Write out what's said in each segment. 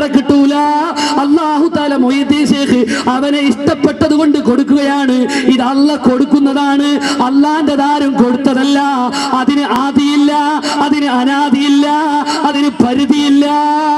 വേറെ കിട്ടൂല അള്ളാഹു താല മൊയ്തീൻ ഷേഖ് അവനെ ഇഷ്ടപ്പെട്ടത് കൊണ്ട് കൊടുക്കുകയാണ് ഇത് അല്ല കൊടുക്കുന്നതാണ് അള്ളാന്റെതാരും കൊടുത്തതല്ല അതിന് ആദിയില്ല അതിന് അനാദിയില്ല അതിന് പരിധിയില്ല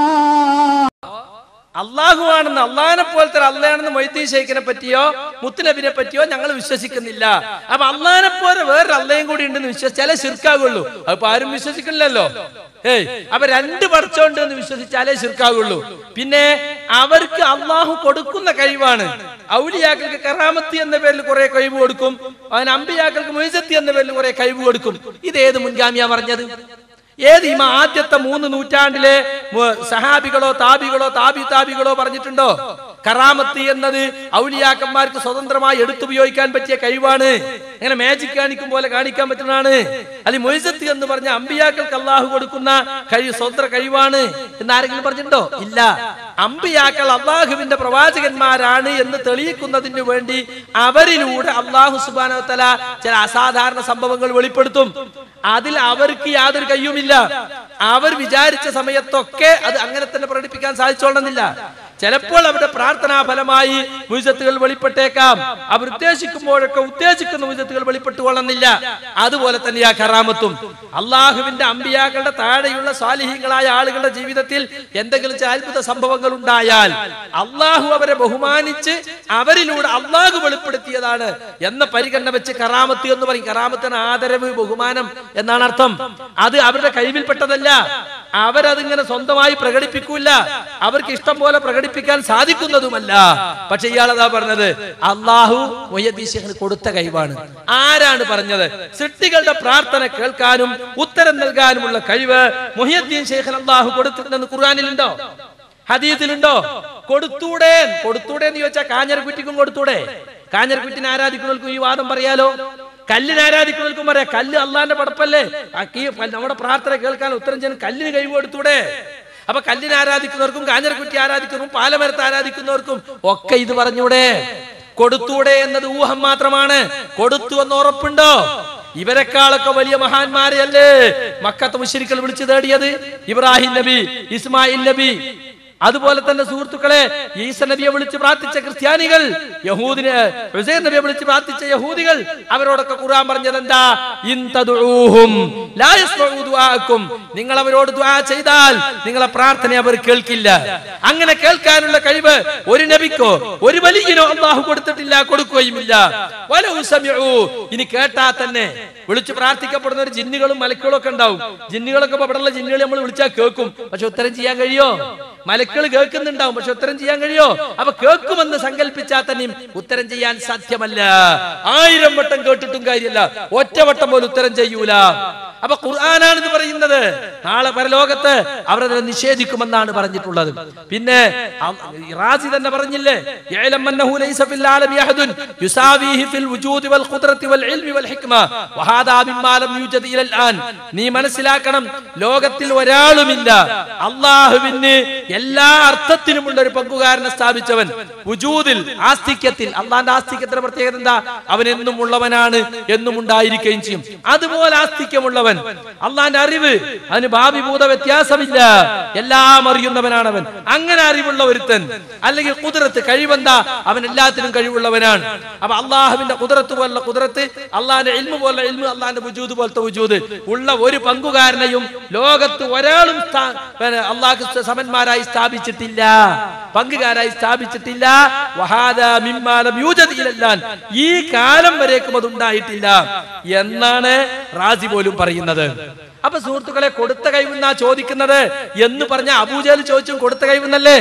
അള്ളാഹുവാണെന്ന് അള്ളാഹിനെ പോലത്തെ അള്ളയാണെന്ന് മൊയ്തീൻ ഷെയ്ഖിനെ പറ്റിയോ മുത്തുനബിനെ പറ്റിയോ ഞങ്ങൾ വിശ്വസിക്കുന്നില്ല അപ്പൊ അള്ളാഹിനെ പോലെ വേറൊരു അള്ളയും കൂടി ഉണ്ടെന്ന് വിശ്വസിച്ചാലേ ശിർക്കാകുള്ളൂ അപ്പൊ ആരും വിശ്വസിക്കില്ലല്ലോ ഏയ് അപ്പൊ രണ്ട് പഠിച്ചോണ്ട് എന്ന് വിശ്വസിച്ചാലേ ശിർക്കാകുള്ളൂ പിന്നെ അവർക്ക് അള്ളാഹു കൊടുക്കുന്ന കഴിവാണ് ഔലിയാക്കൾക്ക് കറാമത്തി എന്ന പേരിൽ കുറെ കഴിവ് കൊടുക്കും അവൻ അമ്പിയാക്കൾക്ക് മൊയ്സത്തി എന്ന പേരിൽ കുറെ കഴിവ് കൊടുക്കും ഇത് ഏത് മുൻഗാമിയാ പറഞ്ഞത് ഏത് ഇമ ആദ്യത്തെ മൂന്ന് നൂറ്റാണ്ടിലെ മു- സഹാബികളോ താബികളോ താബി താബികളോ പറഞ്ഞിട്ടുണ്ടോ കറാമത്ത് എന്നത് ഔലിയാക്കന്മാർക്ക് സ്വതന്ത്രമായി എടുത്തുപയോഗിക്കാൻ പറ്റിയ കഴിവാണ് അങ്ങനെ മാജിക് കാണിക്കും പോലെ കാണിക്കാൻ പറ്റുന്നതാണ് അല്ലെങ്കിൽ മൊയ്സത്ത് എന്ന് പറഞ്ഞ അമ്പിയാക്കൾക്ക് അള്ളാഹു കൊടുക്കുന്ന കഴിവ് സ്വതന്ത്ര കഴിവാണ് എന്ന് ആരെങ്കിലും പറഞ്ഞിട്ടുണ്ടോ ഇല്ല അമ്പിയാക്കൾ അള്ളാഹുവിന്റെ പ്രവാചകന്മാരാണ് എന്ന് തെളിയിക്കുന്നതിന് വേണ്ടി അവരിലൂടെ അള്ളാഹു സുബാനോ തല ചില അസാധാരണ സംഭവങ്ങൾ വെളിപ്പെടുത്തും അതിൽ അവർക്ക് യാതൊരു കയ്യുമില്ല അവർ വിചാരിച്ച സമയത്തൊക്കെ അത് അങ്ങനെ തന്നെ പ്രകടിപ്പിക്കാൻ സാധിച്ചോളണമെന്നില്ല ചിലപ്പോൾ അവരുടെ പ്രാർത്ഥനാ ഫലമായി മുഴുസത്തുകൾ വെളിപ്പെട്ടേക്കാം അവർ ഉദ്ദേശിക്കുമ്പോഴൊക്കെ ഉദ്ദേശിക്കുന്ന മുഴുസത്തുകൾ വെളിപ്പെട്ടുകൊള്ളുന്നില്ല അതുപോലെ തന്നെ ആ കറാമത്തും അള്ളാഹുവിന്റെ അമ്പിയാക്കളുടെ താഴെയുള്ള സ്വാലിഹീങ്ങളായ ആളുകളുടെ ജീവിതത്തിൽ എന്തെങ്കിലും ചില അത്ഭുത സംഭവങ്ങൾ ഉണ്ടായാൽ അള്ളാഹു അവരെ ബഹുമാനിച്ച് അവരിലൂടെ അള്ളാഹു വെളിപ്പെടുത്തിയതാണ് എന്ന പരിഗണന വെച്ച് കറാമത്ത് എന്ന് പറയും കറാമത്തിന് ആദരവ് ബഹുമാനം എന്നാണ് അർത്ഥം അത് അവരുടെ കഴിവിൽപ്പെട്ടതല്ല അവരതിങ്ങനെ സ്വന്തമായി പ്രകടിപ്പിക്കൂല അവർക്ക് ഇഷ്ടം പോലെ പ്രകടിപ്പിക്കാൻ സാധിക്കുന്നതുമല്ല പക്ഷെ ഇയാളതാ പറഞ്ഞത് അള്ളാഹു മൊയ്യദീശന് കൊടുത്ത കഴിവാണ് ആരാണ് പറഞ്ഞത് സൃഷ്ടികളുടെ പ്രാർത്ഥന കേൾക്കാനും ഉത്തരം നൽകാനുമുള്ള കഴിവ് മൊഹിയദ്ദീൻ ശേഖൻ അള്ളാഹു കൊടുത്തിട്ടുണ്ടെന്ന് ഖുർആാനിലുണ്ടോ ഹദീസിലുണ്ടോ കൊടുത്തൂടെ കൊടുത്തൂടെ എന്ന് ചോദിച്ചാൽ കാഞ്ഞരക്കുറ്റിക്കും കൊടുത്തൂടെ കാഞ്ഞരക്കുറ്റിനെ ആരാധിക്കുന്നവർക്കും ഈ വാദം പറയാലോ കല്ലിനെ ആരാധിക്കുന്നവർക്കും പറയാം കല്ല് അള്ളാന്റെ പടപ്പല്ലേ ആ കീ- നമ്മുടെ പ്രാർത്ഥന കേൾക്കാൻ ഉത്തരം ചെയ്യാൻ കല്ലിന് കഴിവ് കൊടുത്തൂടെ അപ്പൊ കല്ലിനെ ആരാധിക്കുന്നവർക്കും കാഞ്ഞരക്കുറ്റി ആരാധിക്കുന്നവർക്കും പാലമരത്ത് ആരാധിക്കുന്നവർക്കും ഒക്കെ ഇത് പറഞ്ഞൂടെ കൊടുത്തൂടെ എന്നത് ഊഹം മാത്രമാണ് കൊടുത്തു എന്ന് ഉറപ്പുണ്ടോ ഇവരെക്കാളൊക്കെ വലിയ മഹാന്മാരെയല്ലേ മക്കത്ത് മുശ്രിക്കൽ വിളിച്ചു തേടിയത് ഇബ്രാഹിം നബി ഇസ്മായിൽ നബി അതുപോലെ തന്നെ സുഹൃത്തുക്കളെ ഈസ നബിയെ വിളിച്ച് പ്രാർത്ഥിച്ച ക്രിസ്ത്യാനികൾ യഹൂദിനെ ഹുസൈൻ നബിയെ വിളിച്ച് പ്രാർത്ഥിച്ച യഹൂദികൾ അവരോടൊക്കെ ഖുർആൻ പറഞ്ഞത് എന്താ ഇൻ തദ്ഉഹും ലാ യസ്മഉ ദുആഅക്കും നിങ്ങൾ അവരോട് ദുആ ചെയ്താൽ നിങ്ങളെ പ്രാർത്ഥന അവർ കേൾക്കില്ല അങ്ങനെ കേൾക്കാനുള്ള കഴിവ് ഒരു നബിക്കോ ഒരു വലിയനോ അള്ളാഹു കൊടുത്തിട്ടില്ല കൊടുക്കുകയുമില്ല വലൗ സമിഉ ഇനി കേട്ടാ തന്നെ വിളിച്ച് പ്രാർത്ഥിക്കപ്പെടുന്ന ഒരു ജിന്നുകളും മലക്കുകളും ഒക്കെ ഉണ്ടാവും ജിന്നുകളൊക്കെ ഇപ്പൊ ഇവിടെയുള്ള ജിന്നുകൾ നമ്മൾ വിളിച്ചാൽ കേൾക്കും പക്ഷെ ഉത്തരം ചെയ്യാൻ കഴിയോ മലക്കുകൾ കേൾക്കുന്നുണ്ടാവും പക്ഷെ ഉത്തരം ചെയ്യാൻ കഴിയോ അപ്പൊ കേൾക്കുമെന്ന് സങ്കല്പിച്ചാൽ തന്നെയും ഉത്തരം ചെയ്യാൻ സാധ്യമല്ല ആയിരം വട്ടം കേട്ടിട്ടും കാര്യമല്ല ഒറ്റവട്ടം പോലും ഉത്തരം ചെയ്യൂല അപ്പൊ ഖുർആനാണ് ഇത് പറയുന്നത് നാളെ പരലോകത്ത് അവർ അതിനെ നിഷേധിക്കുമെന്നാണ് പറഞ്ഞിട്ടുള്ളത് പിന്നെ അ- റാസി തന്നെ പറഞ്ഞില്ലേ "യഅലം അന്നഹു ലൈസ ഫിൽ ആലമി അഹദുൻ യുസാവിഹി ഫിൽ വുജൂദി വൽ ഖുദ്റത്തി വൽ ഇൽമി വൽ ഹിക്മ വഹാദാ മിമ്മാ ലം യൂജദ് ഇലൽ ആൻ നീ മനസ്സിലാക്കണം ലോകത്തിൽ ഒരാളുമില്ല അള്ളാഹുവിന് എല്ലാ അർത്ഥത്തിനുമുള്ള ഒരു പങ്കുകാരനെ സ്ഥാപിച്ചവൻ വുജൂദിൽ ആസ്തിക്യത്തിൽ അള്ളാന്റെ ആസ്തിക്യത്തിന്റെ പ്രത്യേകത എന്താ അവൻ എന്നും ഉള്ളവനാണ് എന്നും ഉണ്ടായിരിക്കുകയും ചെയ്യും അതുപോലെ ആസ്തിക്യമുള്ളവൻ അള്ളാന്റെ അറിവ് അതിന് ഭാവി ഭൂത വ്യത്യാസമില്ല എല്ലാം അറിയുന്നവനാണ് അവൻ അങ്ങനെ അറിവുള്ള ഒരുത്തൻ അല്ലെങ്കിൽ കുതിരത്ത് കഴിവെന്താ അവൻ എല്ലാത്തിനും കഴിവുള്ളവനാണ് അപ്പൊ അള്ളാഹുവിന്റെ കുതിരത്ത് പോലുള്ള കുതിരത്ത് അള്ളാന്റെ ഇൽമു പോലുള്ള ഇൽമു അള്ളാന്റെ വുജൂദ് പോലത്തെ വുജൂദ് ഉള്ള ഒരു പങ്കുകാരനെയും ലോകത്ത് ഒരാളും സ്ഥാ- പിന്നെ അള്ളാഹ് സമന്മാരായി സ്ഥാപിച്ചിട്ടില്ല പങ്കുകാരായി സ്ഥാപിച്ചിട്ടില്ല വഹാദാ മിമ്മാ ലം യൂജദ് ഇലല്ലാൻ. ഈ കാലം വരേക്കും അത് ഉണ്ടായിട്ടില്ല എന്നാണ് റാസി പോലും പറയുന്നത് അപ്പൊ സുഹൃത്തുക്കളെ കൊടുത്ത കഴിവെന്നാ ചോദിക്കുന്നത് എന്ന് പറഞ്ഞ അബൂജഹൽ ചോദിച്ചും കൊടുത്ത കഴിവെന്നല്ലേ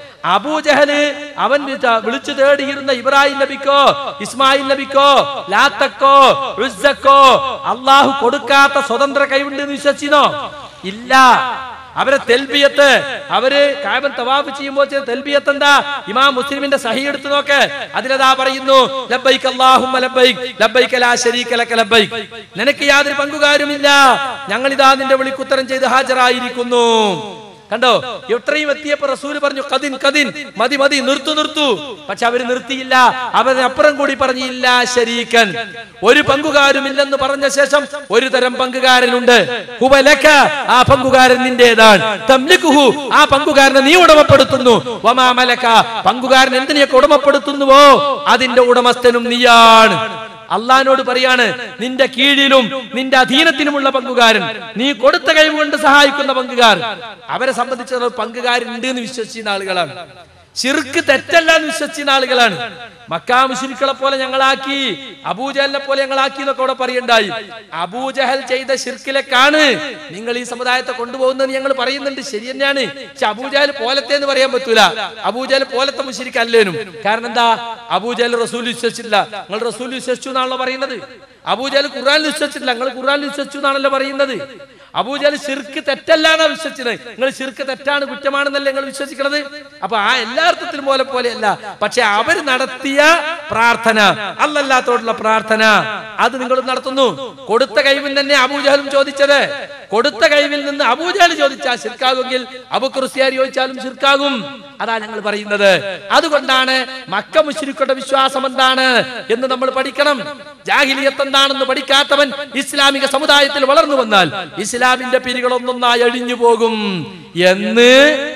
അബൂജഹല് അവൻ വിളിച്ച- വിളിച്ചു തേടിയിരുന്ന ഇബ്രാഹിം നബിക്കോ ഇസ്മായിൽ നബിക്കോ ലാത്തക്കോ ഉസ്സക്കോ അള്ളാഹു കൊടുക്കാത്ത സ്വതന്ത്ര കഴിവുണ്ട് എന്ന് വിശ്വസിച്ചോ ഇല്ല അവരെ തെൽബിയത്ത് അവര് കാബൻ തവാഫ് ചെയ്യുമ്പോൾ ചെയ്ത തെൽബിയത്ത് എന്താ ഇമാം മുസ്ലിമിന്റെ സഹി എടുത്തു നോക്ക് അതിലതാ പറയുന്നു ലബ്ബൈക്ക് അല്ലാഹുമ്മ ലബ്ബൈക്ക് ലബ്ബൈക ലാ ശരീക ലക ലബ്ബൈക്ക് നിനക്ക് യാതൊരു പങ്കുകാരുമില്ല ഞങ്ങൾ ഇതാ നിന്റെ വിളിക്കുത്തരം ചെയ്ത് ഹാജരായിരിക്കുന്നു കണ്ടോ എത്രയും എത്തിയപ്പോ റസൂല് പറഞ്ഞു കതിൻ കതിൻ മതി മതി നിർത്തു നിർത്തു പക്ഷെ അവര് നിർത്തിയില്ല അവരപ്പുറം കൂടി പറഞ്ഞില്ല ശരീക്കൻ ഒരു പങ്കുകാരുമില്ലെന്ന് പറഞ്ഞ ശേഷം ഒരു തരം പങ്കുകാരനുണ്ട് ഹുവലക ആ പങ്കുകാരൻ നിന്റേതാണ് തംലിക്കുഹു ആ പങ്കുകാരനെ നീ ഉടമപ്പെടുത്തുന്നു വമാമലക പങ്കുകാരൻ എന്തിനെയൊക്കെ ഉടമപ്പെടുത്തുന്നുവോ അതിന്റെ ഉടമസ്ഥനും നീയാണ് അള്ളഹാനോട് പറയാണ് നിന്റെ കീഴിലും നിന്റെ അധീനത്തിലുമുള്ള പങ്കുകാരൻ നീ കൊടുത്ത കഴിവ് കൊണ്ട് സഹായിക്കുന്ന പങ്കുകാരൻ അവരെ സംബന്ധിച്ചിടത്തോളം പങ്കുകാരുണ്ട് എന്ന് വിശ്വസിക്കുന്ന ആളുകളാണ് ശിർക്ക് തെറ്റല്ല എന്ന് വിശ്വസിക്കുന്ന ആളുകളാണ് മക്കാ മുശ്രിക്കളെ പോലെ ഞങ്ങളാക്കി അബൂജഹലിനെ പോലെ ഞങ്ങളാക്കി എന്നൊക്കെ അവിടെ പറയണ്ടായി അബൂജഹൽ ചെയ്ത ശിർക്കിലേക്കാണ് നിങ്ങൾ ഈ സമുദായത്തെ കൊണ്ടുപോകുന്നത് ഞങ്ങൾ പറയുന്നുണ്ട് ശരി തന്നെയാണ് പക്ഷെ അബൂജഹൽ പോലത്തെ എന്ന് പറയാൻ പറ്റൂല അബൂജഹൽ പോലത്തെ മുശ്രിക്ക് അല്ലേനും കാരണം എന്താ അബൂജഹൽ റസൂൽ വിശ്വസിച്ചില്ല നിങ്ങൾ റസൂൽ വിശ്വസിച്ചു എന്നാണല്ലോ പറയുന്നത് അബൂജഹൽ ഖുർആൻ വിശ്വസിച്ചില്ല നിങ്ങൾ ഖുർആൻ വിശ്വസിച്ചു എന്നാണല്ലോ പറയുന്നത് അബൂജഹൽ ശിർക്ക് തെറ്റല്ല എന്നാ വിശ്വസിച്ചത് നിങ്ങൾ ശിർക്ക് തെറ്റാണ് കുറ്റമാണെന്നല്ലേ നിങ്ങൾ വിശ്വസിക്കുന്നത് അപ്പൊ ആ എല്ലാ അർത്ഥത്തിലും പോലെ പോലെയല്ല പക്ഷെ അവർ നടത്തിയ പ്രാർത്ഥന അല്ലല്ലാത്തോടുള്ള പ്രാർത്ഥന അത് നിങ്ങൾ നടത്തുന്നു കൊടുത്ത കഴിവിൽ തന്നെ അബൂജഹലും ചോദിച്ചത് കൊടുത്ത കഴിവിൽ നിന്ന് അബൂജഹൽ ചോദിച്ചാൽ ശിർക്കാകുമെങ്കിൽ അബു ക്രിസ്ത്യാനി ചോദിച്ചാലും ശിർക്കാകും അതാ ഞങ്ങൾ പറയുന്നത് അതുകൊണ്ടാണ് മക്ക മുശ്രിക്കുടെ വിശ്വാസം എന്താണ് എന്ന് നമ്മൾ പഠിക്കണം ജാഹിലിയത്ത് എന്താണെന്ന് പഠിക്കാത്തവൻ ഇസ്ലാമിക സമുദായത്തിൽ വളർന്നു വന്നാൽ ഇസ്ലാമിന്റെ പിരികൾ ഒന്നൊന്നായി അഴിഞ്ഞു പോകും എന്ന്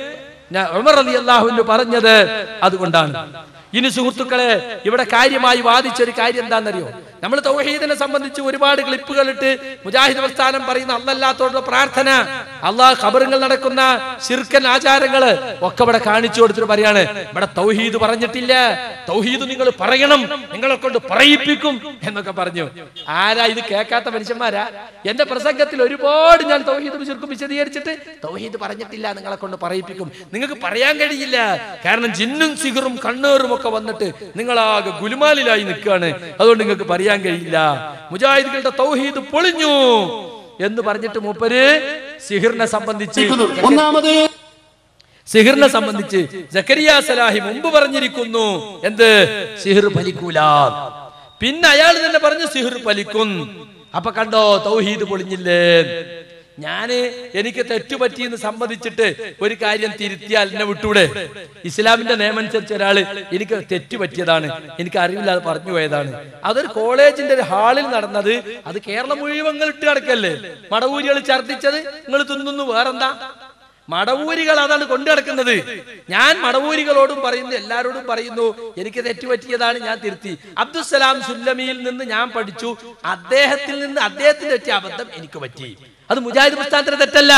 ഞാൻ ഉമർ അലി അള്ളാഹുവിന് പറഞ്ഞത് അതുകൊണ്ടാണ് ഇനി സുഹൃത്തുക്കളെ ഇവിടെ കാര്യമായി വാദിച്ചൊരു കാര്യം എന്താണെന്നറിയോ നമ്മൾ തൗഹീദിനെ സംബന്ധിച്ച് ഒരുപാട് ക്ലിപ്പുകൾ ഇട്ട് മുജാഹിദ് പ്രസ്ഥാനം പറയുന്ന അല്ലല്ലാത്തോടുള്ള പ്രാർത്ഥന അള്ളാഹ് ഖബറുകൾ നടക്കുന്ന ശിർക്കൻ ആചാരങ്ങള് ഒക്കെ ഇവിടെ കാണിച്ചു കൊടുത്തിട്ട് പറയാണ് ഇവിടെ തൗഹീദ് പറഞ്ഞിട്ടില്ല തൗഹീദ് നിങ്ങൾ പറയണം നിങ്ങളെ കൊണ്ട് പറയിപ്പിക്കും എന്നൊക്കെ പറഞ്ഞു ആരാ ഇത് കേൾക്കാത്ത മനുഷ്യന്മാരാ എന്റെ പ്രസംഗത്തിൽ ഒരുപാട് ഞാൻ തൗഹീദ് ശിർക്കും വിശദീകരിച്ചിട്ട് തൗഹീദ് പറഞ്ഞിട്ടില്ല നിങ്ങളെ കൊണ്ട് പറയിപ്പിക്കും നിങ്ങൾക്ക് പറയാൻ കഴിയില്ല കാരണം ജിന്നും സിഗറും കണ്ണേറും ഒക്കെ വന്നിട്ട് നിങ്ങളാകെ ഗുലുമാലിലായി നിൽക്കുകയാണ് അതുകൊണ്ട് നിങ്ങൾക്ക് പറയാൻ കഴിയില്ല മുജാഹിദുകളുടെ തൗഹീദ് പൊളിഞ്ഞു എന്ന് പറഞ്ഞിട്ട് മൂപ്പര് സിഹിറിനെ സംബന്ധിച്ച് ഒന്നാമത് സിഹിറിനെ സംബന്ധിച്ച് ജക്കരിയ സലാഹി മുമ്പ് പറഞ്ഞിരിക്കുന്നു എന്ത് സിഹിർ ഫലിക്കൂല പിന്നെ അയാൾ തന്നെ പറഞ്ഞു സിഹിർ ഫലിക്കും അപ്പൊ കണ്ടോ തൗഹീദ് പൊളിഞ്ഞില്ലേ ഞാന് എനിക്ക് തെറ്റുപറ്റിയെന്ന് സമ്മതിച്ചിട്ട് ഒരു കാര്യം തിരുത്തിയാൽ എന്നെ വിട്ടൂടെ ഇസ്ലാമിന്റെ നിയമം അനുസരിച്ച് ഒരാള് എനിക്ക് തെറ്റുപറ്റിയതാണ് എനിക്ക് അറിവില്ലാതെ പറഞ്ഞു പോയതാണ് അതൊരു കോളേജിന്റെ ഒരു ഹാളിൽ നടന്നത് അത് കേരളം മുഴുവൻ നിങ്ങൾ ഇട്ട് കിടക്കല്ലേ മടവൂരികൾ ഛർദ്ദിച്ചത് നിങ്ങൾ തിന്നുന്നു വേറെന്താ മടവൂരികൾ അതാണ് കൊണ്ടു നടക്കുന്നത് ഞാൻ മടവൂരികളോടും പറയുന്നു എല്ലാരോടും പറയുന്നു എനിക്ക് തെറ്റുപറ്റിയതാണ് ഞാൻ തിരുത്തി അബ്ദുസലാം സുല്ലമിയിൽ നിന്ന് ഞാൻ പഠിച്ചു അദ്ദേഹത്തിൽ നിന്ന് അദ്ദേഹത്തിന് പറ്റിയ അബദ്ധം എനിക്ക് പറ്റി അത് മുജാഹിദ് പ്രസ്ഥാനത്തിന് തെറ്റല്ല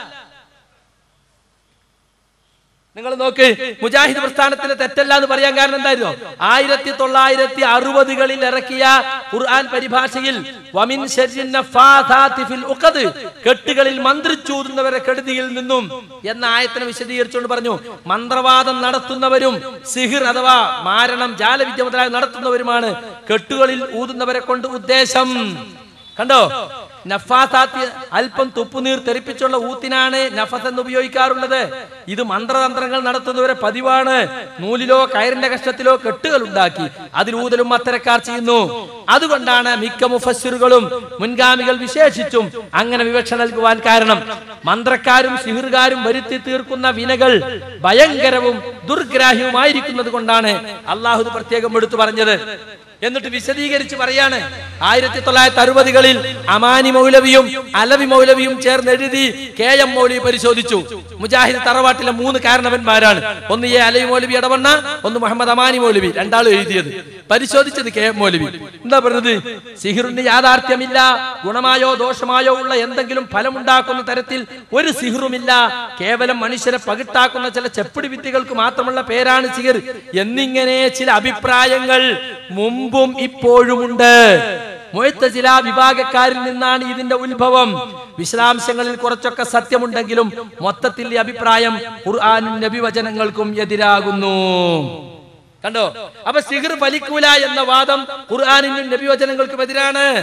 നിങ്ങൾ നോക്ക് മുജാഹിദ് പ്രസ്ഥാനത്തിന് തെറ്റല്ല എന്ന് പറയാൻ കാരണം എന്തായിരുന്നു ആയിരത്തി തൊള്ളായിരത്തി അറുപതുകളിൽ ഇറക്കിയ ഖുർആൻ പരിഭാഷയിൽ വമിൻ ശർരിൻ നഫാഥാത്തി ഫിൽ ഉഖദ് കെട്ടുകളിൽ മന്ത്രിച്ചൂതുന്നവരെ കെടുതിയിൽ നിന്നും എന്ന ആയത്തിനെ വിശദീകരിച്ചുകൊണ്ട് പറഞ്ഞു മന്ത്രവാദം നടത്തുന്നവരും സിഹിർ അഥവാ മാരണം ജാലവിദ്യ മുതലായ നടത്തുന്നവരുമാണ് കെട്ടുകളിൽ ഊതുന്നവരെ കൊണ്ട് ഉദ്ദേശം കണ്ടോ നഫാസാത്തി അല്പം തുപ്പുനീർ തെറിപ്പിച്ചുള്ള ഊത്തിനാണ് നഫസ് എന്ന് ഉപയോഗിക്കാറുള്ളത് ഇത് മന്ത്രതന്ത്രങ്ങൾ നടത്തുന്നവരെ പതിവാണ് നൂലിലോ കയറിന്റെ കഷ്ടത്തിലോ കെട്ടുകൾ ഉണ്ടാക്കി അതിൽ ഊതലും അത്തരക്കാർ ചെയ്യുന്നു അതുകൊണ്ടാണ് മിക്ക മുഫസ്സിറുകളും മുൻഗാമികൾ വിശേഷിച്ചും അങ്ങനെ വിവക്ഷ നൽകുവാൻ കാരണം മന്ത്രക്കാരും സിഹിറുകാരും വരുത്തി തീർക്കുന്ന വിനകൾ ഭയങ്കരവും ദുർഗ്രാഹ്യവുമായിരിക്കുന്നത് കൊണ്ടാണ് അള്ളാഹു ഇത് പ്രത്യേകം എടുത്തു പറഞ്ഞത് എന്നിട്ട് വിശദീകരിച്ച് പറയാണ് ആയിരത്തി തൊള്ളായിരത്തി അറുപതുകളിൽ അമാനി മൗലവിയും അലവി മൗലവിയും ചേർന്ന് എഴുതി കെ എം മൗലവി പരിശോധിച്ചു മുജാഹിദ് തറവാട്ടിലെ മൂന്ന് കാരണവന്മാരാണ് ഒന്ന് എ അലവി മൗലവി ഇടവണ്ണ ഒന്ന് മുഹമ്മദ് അമാനി മൗലവി രണ്ടാളും എഴുതിയത് പരിശോധിച്ചത് കെ എം മൗലവി എന്താ പറഞ്ഞത് സിഹിറിന് യാഥാർത്ഥ്യമില്ല ഗുണമായോ ദോഷമായോ ഉള്ള എന്തെങ്കിലും ഫലമുണ്ടാക്കുന്ന തരത്തിൽ ഒരു സിഹിറുമില്ല കേവലം മനുഷ്യരെ പകിട്ടാക്കുന്ന ചില ചെപ്പിടി വിദ്യകൾക്ക് മാത്രമുള്ള പേരാണ് സിഹിർ എന്നിങ്ങനെ ചില അഭിപ്രായങ്ങൾ മുമ്പും ഇപ്പോഴുമുണ്ട് മുഴത്തചില വിഭാഗക്കാരിൽ നിന്നാണ് ഇതിന്റെ ഉത്ഭവം വിശദാംശങ്ങളിൽ കുറച്ചൊക്കെ സത്യമുണ്ടെങ്കിലും മൊത്തത്തിൽ ഈ അഭിപ്രായം ഖുർആാനും നബിവചനങ്ങൾക്കും എതിരാകുന്നു കണ്ടോ അപ്പൊ സിഹിർ ഫലിക്കൂല എന്ന വാദം ഖുർആാനിനും നബിവചനങ്ങൾക്കും എതിരാണ്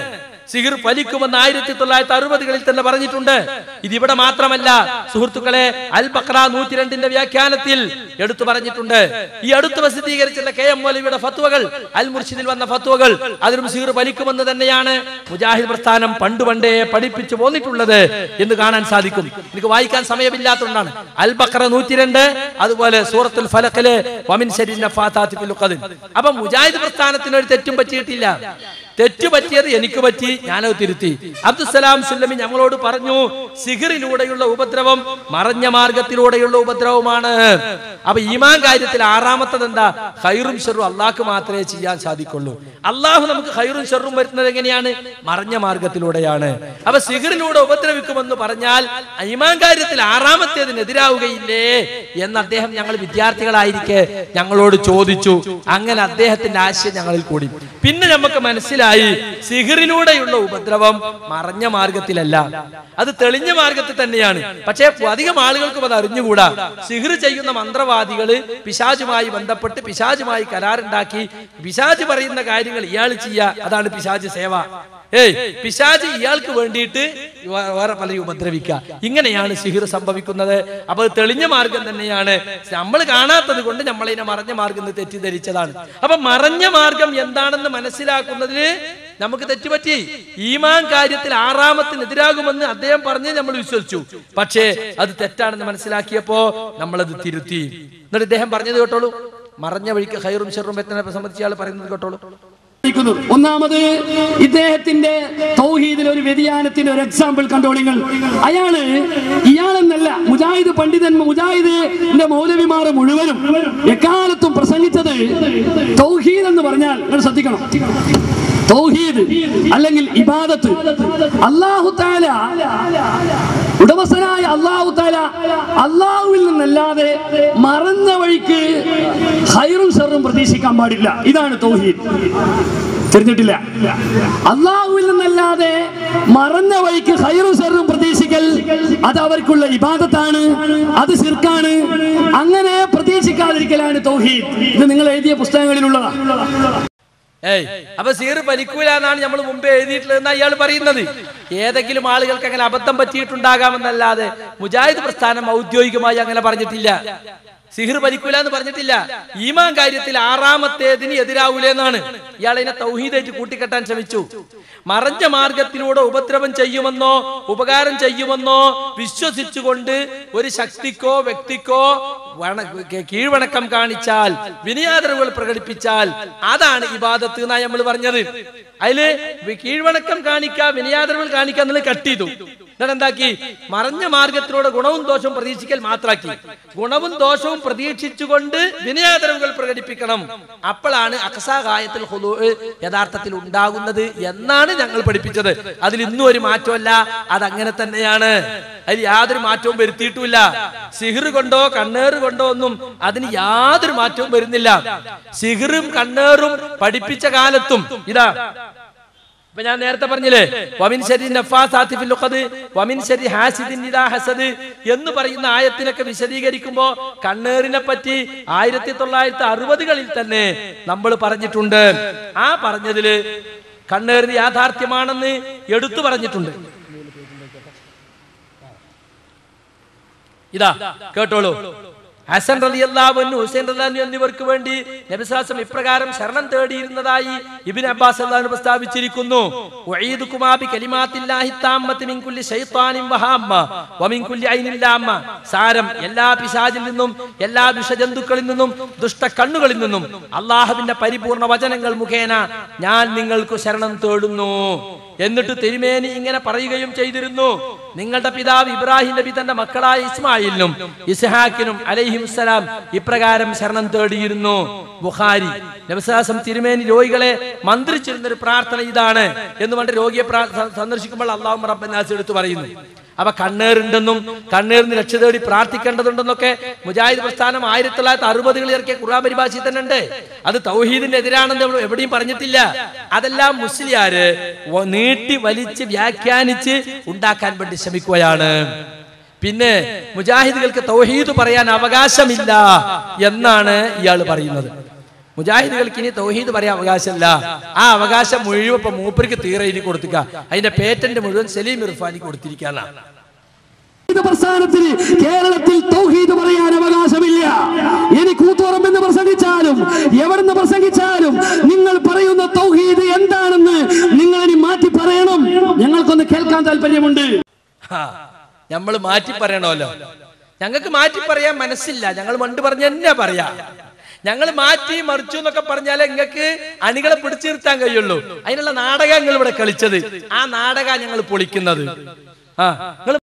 സിഹിർ ഫലിക്കുമെന്ന് ആയിരത്തി തൊള്ളായിരത്തി അറുപതുകളിൽ തന്നെ പറഞ്ഞിട്ടുണ്ട് ഇതിവിടെ മാത്രമല്ല സുഹൃത്തുക്കളെ അൽ ബക്ര നൂറ്റി രണ്ടിന്റെ വ്യാഖ്യാനത്തിൽ എടുത്തു പറഞ്ഞിട്ടുണ്ട് ഈ അടുത്ത് പ്രസിദ്ധീകരിച്ചുള്ള കെ എം മൗലവിയുടെ ഫത്വകൾ അൽ മുർഷിദിൽ വന്ന ഫത്വകൾ അതിലും സിഹിർ ഫലിക്കുമെന്ന് തന്നെയാണ് മുജാഹിദ് പ്രസ്ഥാനം പണ്ട് പണ്ടേ പഠിപ്പിച്ചു പോന്നിട്ടുള്ളത് എന്ന് കാണാൻ സാധിക്കും എനിക്ക് വായിക്കാൻ സമയമില്ലാത്തതുകൊണ്ടാണ് അൽ ബക്ര നൂറ്റി രണ്ട് അതുപോലെ സൂറത്തുൽ ഫലഖിലെ വമിൻ ശരി നഫാത്താത്തി ഫിൽ ഉഖദിൻ. അപ്പൊ മുജാഹിദ് പ്രസ്ഥാനത്തിന് ഒരു തെറ്റും പറ്റിയിട്ടില്ല തെറ്റു പറ്റിയത് എനിക്ക് പറ്റി ഞാനത് തിരുത്തി അബ്ദുസലാം സുല്ലമി ഞങ്ങളോട് പറഞ്ഞു സിഹിറിലൂടെയുള്ള ഉപദ്രവം മറഞ്ഞ മാർഗത്തിലൂടെയുള്ള ഉപദ്രവമാണ് അപ്പൊ ഈമാൻ കാര്യത്തിൽ ആറാമത്തത് എന്താ ഹൈറും ഷെറും അള്ളാഹ്ക്ക് മാത്രമേ ചെയ്യാൻ സാധിക്കുള്ളൂ അള്ളാഹു നമുക്ക് ഹൈറും ഷെറും വരുന്നത് എങ്ങനെയാണ് മറഞ്ഞ മാർഗത്തിലൂടെയാണ് അപ്പൊ സിഹിറിലൂടെ ഉപദ്രവിക്കുമെന്ന് പറഞ്ഞാൽ ഈമാൻ കാര്യത്തിൽ ആറാമത്തേതിനെതിരാവുകയില്ലേ എന്ന് അദ്ദേഹം ഞങ്ങൾ വിദ്യാർത്ഥികളായിരിക്കെ ഞങ്ങളോട് ചോദിച്ചു അങ്ങനെ അദ്ദേഹത്തിന്റെ ആശയം ഞങ്ങളിൽ കൂടി പിന്നെ നമുക്ക് മനസ്സിലായി സിഹിറിലൂടെയുള്ള ഉപദ്രവം മറഞ്ഞ മാർഗത്തിലല്ല അത് തെളിഞ്ഞ മാർഗത്തിൽ തന്നെയാണ് പക്ഷേ അധികം ആളുകൾക്കും അത് അറിഞ്ഞുകൂടാ സിഹിർ ചെയ്യുന്ന മന്ത്രവാദികള് പിശാചുമായി ബന്ധപ്പെട്ട് പിശാചുമായി കരാറുണ്ടാക്കി പിശാച് പറയുന്ന കാര്യങ്ങൾ ഇയാൾ ചെയ്യുക അതാണ് പിശാച് സേവ ഏയ് പിശാച് ഇയാൾക്ക് വേണ്ടിയിട്ട് വേ- വേറെ പലരും ഉപദ്രവിക്കുക ഇങ്ങനെയാണ് സിഹിർ സംഭവിക്കുന്നത് അപ്പൊ അത് തെളിഞ്ഞ മാർഗം തന്നെയാണ് നമ്മൾ കാണാത്തത് കൊണ്ട് നമ്മളതിനെ മറഞ്ഞ മാർഗം എന്ന് തെറ്റിദ്ധരിച്ചതാണ് അപ്പൊ മറഞ്ഞ മാർഗം എന്താണെന്ന് മനസ്സിലാക്കുന്നതിന് നമുക്ക് തെറ്റുപറ്റി ഈമാൻ കാര്യത്തിൽ ആറാമത്തിനെതിരാകുമെന്ന് അദ്ദേഹം പറഞ്ഞ് നമ്മൾ വിശ്വസിച്ചു പക്ഷേ അത് തെറ്റാണെന്ന് മനസ്സിലാക്കിയപ്പോ നമ്മളത് തിരുത്തി എന്നിട്ട് ഇദ്ദേഹം പറഞ്ഞത് കേട്ടോളൂ മറഞ്ഞ വഴിക്ക് ഹൈറും ഷെറും എത്തനെ സംബന്ധിച്ച് ആൾ പറയുന്നത് കേട്ടോളൂ ഇരിക്കുന്നത്. ഒന്നാമത് ഇദ്ദേഹത്തിന്റെ തൗഹീദിൽ ഒരു വ്യതിയാനത്തിന്റെ ഒരു എക്സാമ്പിൾ കണ്ടോളിങ്ങൾ അയാള് ഇയാളെന്നല്ല മുജാഹിദ് പണ്ഡിതൻ മുജാഹിദിന്റെ മൗലവിമാർ മുഴുവനും എക്കാലത്തും പ്രസംഗിച്ചത് തൗഹീദ് എന്ന് പറഞ്ഞാൽ നിങ്ങൾ ശ്രദ്ധിക്കണം തൗഹീദ് അല്ലെങ്കിൽ ഇബാദത്ത് അള്ളാഹു താല ഉടമസ്ഥനായ അള്ളാഹു താല അള്ളാഹുവിൽ നിന്നല്ലാതെ മറന്ന വഴിക്ക് ഹൈറും ഷെറും പ്രതീക്ഷിക്കാൻ പാടില്ല ഇതാണ് തൗഹീദ് തിരിഞ്ഞിട്ടില്ല അള്ളാഹുവിൽ നിന്നല്ലാതെ മറന്ന വഴിക്ക് ഹൈറും ഷെറും പ്രതീക്ഷിക്കൽ അത് അവർക്കുള്ള ഇബാദത്താണ് അത് ശിർക്കാണ് അങ്ങനെ പ്രതീക്ഷിക്കാതിരിക്കലാണ് തൗഹീദ് ഇത് നിങ്ങൾ എഴുതിയ പുസ്തകങ്ങളിലുള്ളതാണ് ഏയ് അപ്പൊ സീർ ഫലിക്കൂല എന്നാണ് നമ്മൾ മുമ്പേ എഴുതിയിട്ടുള്ളതെന്ന് അയാൾ പറയുന്നത് ഏതെങ്കിലും ആളുകൾക്ക് അങ്ങനെ അബദ്ധം പറ്റിയിട്ടുണ്ടാകാമെന്നല്ലാതെ മുജാഹിദ് പ്രസ്ഥാനം ഔദ്യോഗികമായി അങ്ങനെ പറഞ്ഞിട്ടില്ല സിഹിർ ഫലിക്കൂല എന്ന് പറഞ്ഞിട്ടില്ല ഈമാൻ കാര്യത്തിൽ ആറാമത്തേതിന് എതിരാവൂല എന്നാണ് ഇയാൾ അതിനെ തൗഹീദായിട്ട് കൂട്ടിക്കെട്ടാൻ ശ്രമിച്ചു മറഞ്ഞ മാർഗത്തിലൂടെ ഉപദ്രവം ചെയ്യുമെന്നോ ഉപകാരം ചെയ്യുമെന്നോ വിശ്വസിച്ചുകൊണ്ട് ഒരു ശക്തിക്കോ വ്യക്തിക്കോ വണ- കീ- കീഴ്വണക്കം കാണിച്ചാൽ വിനയാദരവുകൾ പ്രകടിപ്പിച്ചാൽ അതാണ് ഇബാദത്ത് എന്നാണ് നമ്മൾ പറഞ്ഞത് അതില് വി- കീഴ്വണക്കം കാണിക്കുക വിനയാദരവുകൾ കാണിക്കുക എന്നുള്ളത് കട്ട് ചെയ്തു എന്നിട്ട് എന്താക്കി മറഞ്ഞ മാർഗത്തിലൂടെ ഗുണവും ദോഷവും പ്രതീക്ഷിക്കൽ മാത്രാക്കി ഗുണവും ദോഷവും പ്രതീക്ഷിച്ചുകൊണ്ട് വിനയാദരവുകൾ പ്രകടിപ്പിക്കണം അപ്പോഴാണ് അക്സാകായത്തിൽ ഹുദൂ യഥാർത്ഥത്തിൽ ഉണ്ടാകുന്നത് എന്നാണ് ഞങ്ങൾ പഠിപ്പിച്ചത് അതിൽ ഇന്നും ഒരു മാറ്റമല്ല അതങ്ങനെ തന്നെയാണ് അതിൽ യാതൊരു മാറ്റവും വരുത്തിയിട്ടുമില്ല സിഹിർ കൊണ്ടോ കണ്ണേറ് കൊണ്ടോ ഒന്നും അതിന് യാതൊരു മാറ്റവും വരുന്നില്ല സിഹിറും കണ്ണേറും പഠിപ്പിച്ച കാലത്തും ഇതാ ഇപ്പൊ ഞാൻ നേരത്തെ പറഞ്ഞില്ലേ വമിൻ ശരി നഫാസാത്തി ഫിൽ ഉഖദ്, വമിൻ ശരി ഹാസിദിൻ ഇദാ ഹസദ് എന്ന് പറയുന്ന ആയത്തിനൊക്കെ വിശദീകരിക്കുമ്പോ കണ്ണേറിനെ പറ്റി ആയിരത്തി തൊള്ളായിരത്തി അറുപതുകളിൽ തന്നെ നമ്മൾ പറഞ്ഞിട്ടുണ്ട് ആ പറഞ്ഞതില് കണ്ണേറിന് യാഥാർത്ഥ്യമാണെന്ന് എടുത്തു പറഞ്ഞിട്ടുണ്ട് ഇതാ കേട്ടോളൂ ഹസൻ റളിയല്ലാഹു ഹുസൈൻ റളിയല്ലാഹു എന്നിവർക്ക് വേണ്ടി നബിസ്വാസം ഇപ്രകാരം ശരണം തേടിയിരുന്നതായി ഇബ്നു അബ്ബാസ് അള്ളാഹു പ്രസ്താവിച്ചിരിക്കുന്നു ഉഈദുകുമാ ബി കലിമാത്തില്ലാഹി താമ്മത്തി മിൻ കുല്ലി ശൈത്താനിൻ വഹാമ്മ വമിൻ കുല്ലി ഐനിൻ ലാമ്മ സാരം എല്ലാ പിശാചിൽ നിന്നും എല്ലാ വിഷജന്തുക്കളിൽ നിന്നും ദുഷ്ട കണ്ണുകളിൽ നിന്നും അള്ളാഹുവിന്റെ പരിപൂർണ വചനങ്ങൾ മുഖേന ഞാൻ നിങ്ങൾക്ക് ശരണം തേടുന്നു എന്നിട്ട് തിരുമേനി ഇങ്ങനെ പറയുകയും ചെയ്തിരുന്നു നിങ്ങളുടെ പിതാവ് ഇബ്രാഹിം നബി തന്റെ മക്കളായ ഇസ്മായിലിനും ഇസ്ഹാക്കിനും അലൈഹിംസലാം ഇപ്രകാരം ശരണം തേടിയിരുന്നു ബുഖാരി നബിസാസം തിരുമേനി രോഗികളെ മന്ത്രിച്ചിരുന്ന ഒരു പ്രാർത്ഥന ഇതാണ് എന്ന് പറഞ്ഞ് രോഗിയെ പ്രാ- സ- സന്ദർശിക്കുമ്പോൾ അള്ളാഹു റബ്ബനാസ് എടുത്തു പറയുന്നു അപ്പൊ കണ്ണേറുണ്ടെന്നും കണ്ണേറിന് രക്ഷ തേടി പ്രാർത്ഥിക്കേണ്ടതുണ്ടെന്നൊക്കെ മുജാഹിദ് പ്രസ്ഥാനം ആയിരത്തി തൊള്ളായിരത്തി അറുപതുകളിൽ ഇറക്കിയ ഖുർആൻ പരിഭാഷയിൽ തന്നെ ഉണ്ട് അത് തൗഹീദിന്റെ എതിരാണെന്ന് നമ്മൾ എവിടെയും പറഞ്ഞിട്ടില്ല അതെല്ലാം മുസ്ലിയാര് വ- നീട്ടി വലിച്ച് വ്യാഖ്യാനിച്ച് ഉണ്ടാക്കാൻ വേണ്ടി ശ്രമിക്കുകയാണ് പിന്നെ മുജാഹിദുകൾക്ക് തൗഹീദ് പറയാൻ അവകാശമില്ല എന്നാണ് ഇയാൾ പറയുന്നത് മുജാഹിദുകൾക്ക് ഇനി തൗഹീദ് പറയാൻ അവകാശമല്ല ആ അവകാശം മുഴുവൻ ഇപ്പൊ മൂപ്പർക്ക് തീരെ എഴുതി കൊടുത്തുക അതിന്റെ പേറ്റന്റ് മുഴുവൻ സലീം ഇർഫാനി കൊടുത്തിരിക്കാനാണ് ഇത് പ്രസ്ഥാനത്തിന് കേരളത്തിൽ തൗഹീദ് പറയാൻ അവകാശമില്ല ഇനി കൂത്തുറം എന്ന് പ്രസംഗിച്ചാലും എവിടുന്ന് പ്രസംഗിച്ചാലും നിങ്ങൾ പറയുന്ന തൗഹീദ് എന്താണെന്ന് നിങ്ങൾ ഇനി മാറ്റി പറയണം ഞങ്ങൾക്കൊന്ന് കേൾക്കാൻ താല്പര്യമുണ്ട് നമ്മൾ മാറ്റി പറയണമല്ലോ ഞങ്ങൾക്ക് മാറ്റി പറയാൻ മനസ്സില്ല ഞങ്ങൾ പണ്ട് പറഞ്ഞ തന്നെ പറയാ ഞങ്ങൾ മാറ്റി മറിച്ചു എന്നൊക്കെ പറഞ്ഞാലേ നിങ്ങൾക്ക് അണികളെ പിടിച്ചു നിർത്താൻ കഴിയുള്ളൂ അതിനുള്ള നാടകം നിങ്ങൾ ഇവിടെ കളിച്ചത് ആ നാടക ഞങ്ങൾ പൊളിക്കുന്നത് ആ നിങ്ങൾ